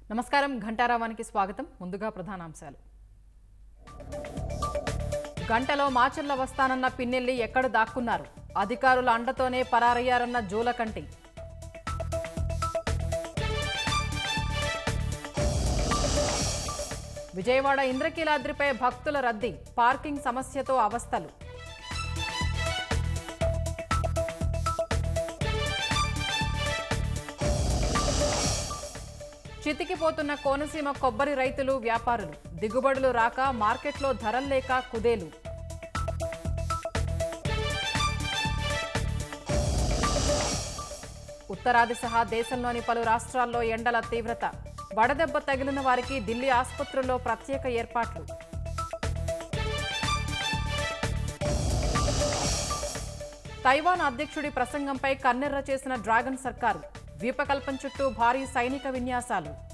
నమస్కారం ఘంటారావానికి స్వాగతం ముందుగా ప్రధానాంశాలు గంటలో మాచర్ల వస్తానన్న పిన్నెల్లి ఎక్కడ దాక్కున్నారు అధికారుల అండతోనే పరారయ్యారన్న జూలకంటి విజయవాడ ఇంద్రకీలాద్రిపై భక్తుల రద్దీ పార్కింగ్ సమస్యతో అవస్థలు చితికిపోతున్న కోనసీమ కొబ్బరి రైతులు వ్యాపారులు దిగుబడులు రాక మార్కెట్లో ధరలు లేక కుదేలు ఉత్తరాది సహా దేశంలోని పలు రాష్ట్రాల్లో ఎండల తీవ్రత వడదెబ్బ తగిలిన వారికి ఢిల్లీ ఆసుపత్రుల్లో ప్రత్యేక ఏర్పాట్లు తైవాన్ అధ్యక్షుడి ప్రసంగంపై కన్నెర్ర చేసిన డ్రాగన్ సర్కారు ద్వీపకల్పం చుట్టూ భారీ సైనిక విన్యాసాలు